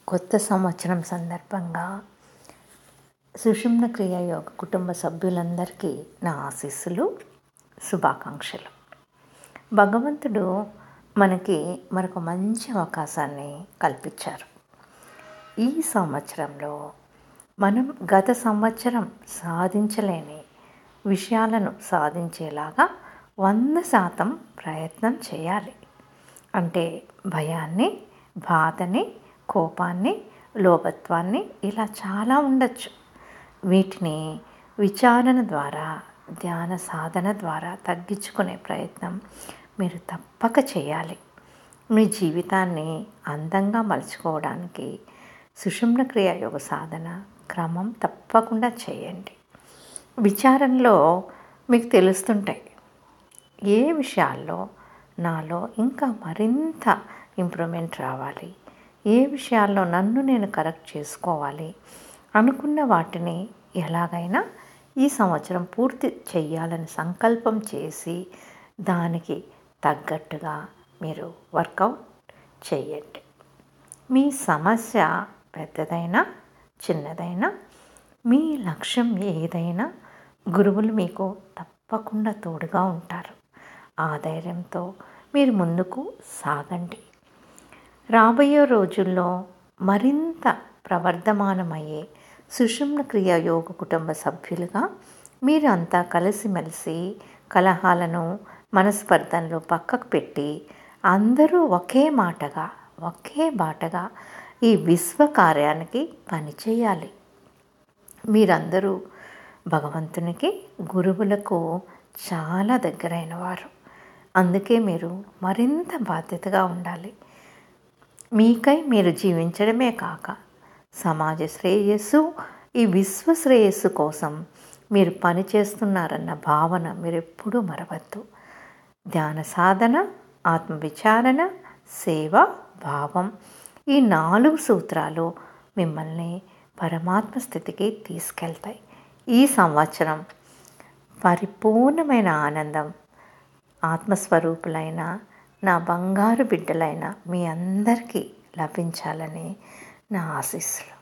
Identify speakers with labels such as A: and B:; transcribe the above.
A: కొత్త సంవత్సరం సందర్భంగా సుషుమ్న క్రియ యోగ కుటుంబ సభ్యులందరికీ నా ఆశీస్సులు శుభాకాంక్షలు భగవంతుడు మనకి మరొక మంచి అవకాశాన్ని కల్పించారు ఈ సంవత్సరంలో మనం గత సంవత్సరం సాధించలేని విషయాలను సాధించేలాగా వంద శాతం ప్రయత్నం చేయాలి అంటే భయాన్ని బాధని కోపాన్ని లోభత్వాన్ని ఇలా చాలా ఉండొచ్చు వీటిని విచారణ ద్వారా ధ్యాన సాధన ద్వారా తగ్గించుకునే ప్రయత్నం మీరు తప్పక చేయాలి మీ జీవితాన్ని అందంగా మలుచుకోవడానికి సుషుమ్న క్రియ యోగ సాధన క్రమం తప్పకుండా చేయండి విచారణలో మీకు తెలుస్తుంటాయి ఏ విషయాల్లో నాలో ఇంకా మరింత ఇంప్రూవ్మెంట్ రావాలి ఏ విషయాల్లో నన్ను నేను కరెక్ట్ చేసుకోవాలి అనుకున్న వాటిని ఎలాగైనా ఈ సంవత్సరం పూర్తి చెయ్యాలని సంకల్పం చేసి దానికి తగ్గట్టుగా మీరు వర్కౌట్ చేయండి మీ సమస్య పెద్దదైనా చిన్నదైనా మీ లక్ష్యం ఏదైనా గురువులు మీకు తప్పకుండా తోడుగా ఉంటారు ఆ ధైర్యంతో మీరు ముందుకు సాగండి రాబోయే రోజుల్లో మరింత ప్రవర్ధమానమయ్యే సుషుమ్న క్రియ యోగ కుటుంబ సభ్యులుగా మీరు అంతా కలిసిమెలిసి కలహాలను మనస్పర్ధనలు పక్కకు పెట్టి అందరూ ఒకే మాటగా ఒకే బాటగా ఈ విశ్వ కార్యానికి పనిచేయాలి మీరందరూ భగవంతునికి గురువులకు చాలా దగ్గరైన వారు అందుకే మీరు మరింత బాధ్యతగా ఉండాలి మీకై మీరు జీవించడమే కాక సమాజ శ్రేయస్సు ఈ విశ్వ శ్రేయస్సు కోసం మీరు పనిచేస్తున్నారన్న భావన మీరు ఎప్పుడూ మరవద్దు ధ్యాన సాధన ఆత్మవిచారణ సేవ భావం ఈ నాలుగు సూత్రాలు మిమ్మల్ని పరమాత్మ స్థితికి తీసుకెళ్తాయి ఈ సంవత్సరం పరిపూర్ణమైన ఆనందం ఆత్మస్వరూపులైన నా బంగారు బిడ్డలైన మీ అందరికీ లభించాలని నా ఆశీస్సులు